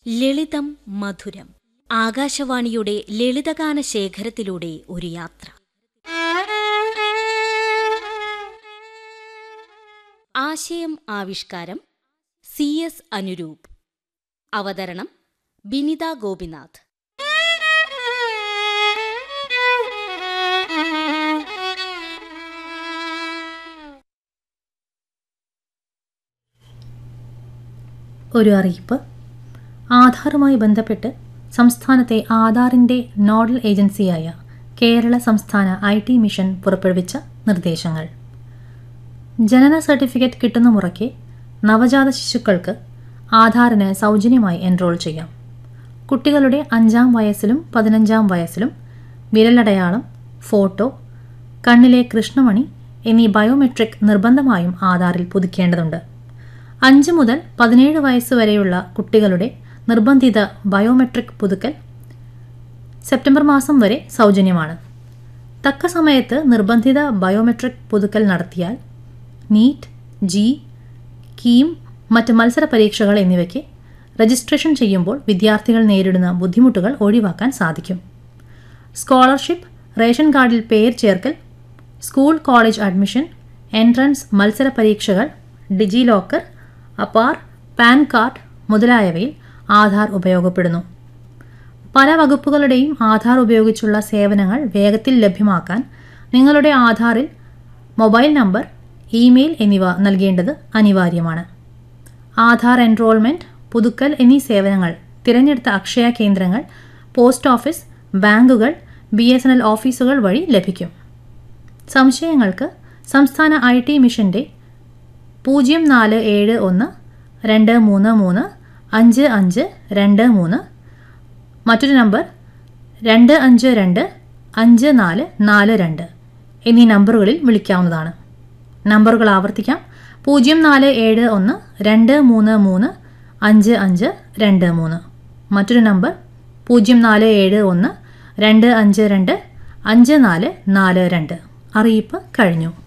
ലളിതം മധുരം ആകാശവാണിയുടെ ലളിതഗാന ശേഖരത്തിലൂടെ ഒരു യാത്ര ആശയം ആവിഷ്കാരം സി എസ് അനുരൂപ് അവതരണം ബിനിത ഗോപിനാഥ് ഒരു അറിയിപ്പ് ആധാറുമായി ബന്ധപ്പെട്ട് സംസ്ഥാനത്തെ ആധാറിൻ്റെ നോഡൽ ഏജൻസിയായ കേരള സംസ്ഥാന ഐ ടി മിഷൻ പുറപ്പെടുവിച്ച നിർദ്ദേശങ്ങൾ ജനന സർട്ടിഫിക്കറ്റ് കിട്ടുന്ന മുറയ്ക്ക് നവജാത ശിശുക്കൾക്ക് ആധാറിന് സൗജന്യമായി എൻറോൾ ചെയ്യാം കുട്ടികളുടെ അഞ്ചാം വയസ്സിലും പതിനഞ്ചാം വയസ്സിലും വിരലടയാളം ഫോട്ടോ കണ്ണിലെ കൃഷ്ണമണി എന്നീ ബയോമെട്രിക് നിർബന്ധമായും ആധാറിൽ പുതുക്കേണ്ടതുണ്ട് അഞ്ച് മുതൽ പതിനേഴ് വയസ്സ് വരെയുള്ള കുട്ടികളുടെ നിർബന്ധിത ബയോമെട്രിക് പുതുക്കൽ സെപ്റ്റംബർ മാസം വരെ സൗജന്യമാണ് തക്ക സമയത്ത് നിർബന്ധിത ബയോമെട്രിക് പുതുക്കൽ നടത്തിയാൽ നീറ്റ് ജി കീം മറ്റ് മത്സര പരീക്ഷകൾ എന്നിവയ്ക്ക് രജിസ്ട്രേഷൻ ചെയ്യുമ്പോൾ വിദ്യാർത്ഥികൾ നേരിടുന്ന ബുദ്ധിമുട്ടുകൾ ഒഴിവാക്കാൻ സാധിക്കും സ്കോളർഷിപ്പ് റേഷൻ കാർഡിൽ പേര് ചേർക്കൽ സ്കൂൾ കോളേജ് അഡ്മിഷൻ എൻട്രൻസ് മത്സര പരീക്ഷകൾ DigiLocker APAAR PAN card മുതലായവയിൽ ആധാർ ഉപയോഗപ്പെടുന്നു പല വകുപ്പുകളുടെയും ആധാർ ഉപയോഗിച്ചുള്ള സേവനങ്ങൾ വേഗത്തിൽ ലഭ്യമാക്കാൻ നിങ്ങളുടെ ആധാറിൽ മൊബൈൽ നമ്പർ ഇമെയിൽ എന്നിവ നൽകേണ്ടത് അനിവാര്യമാണ് ആധാർ എൻറോൾമെൻറ്റ് പുതുക്കൽ എന്നീ സേവനങ്ങൾ തിരഞ്ഞെടുത്ത അക്ഷയ കേന്ദ്രങ്ങൾ പോസ്റ്റ് ഓഫീസ് ബാങ്കുകൾ ബി എസ് എൻ എൽ ഓഫീസുകൾ വഴി ലഭിക്കും സംശയങ്ങൾക്ക് സംസ്ഥാന ഐ ടി മിഷന്റെ പൂജ്യം നാല് ഏഴ് ഒന്ന് രണ്ട് മൂന്ന് മൂന്ന് അഞ്ച് അഞ്ച് രണ്ട് മൂന്ന് മറ്റൊരു നമ്പർ രണ്ട് അഞ്ച് രണ്ട് അഞ്ച് നാല് നാല് രണ്ട് എന്നീ നമ്പറുകളിൽ വിളിക്കാവുന്നതാണ് നമ്പറുകൾ ആവർത്തിക്കാം പൂജ്യം നാല് ഏഴ് ഒന്ന് രണ്ട് മൂന്ന് മൂന്ന് അഞ്ച് അഞ്ച് രണ്ട് മൂന്ന് മറ്റൊരു നമ്പർ പൂജ്യം നാല് ഏഴ് ഒന്ന് രണ്ട് അഞ്ച് രണ്ട് അഞ്ച് നാല് നാല് രണ്ട് അറിയിപ്പ് കഴിഞ്ഞു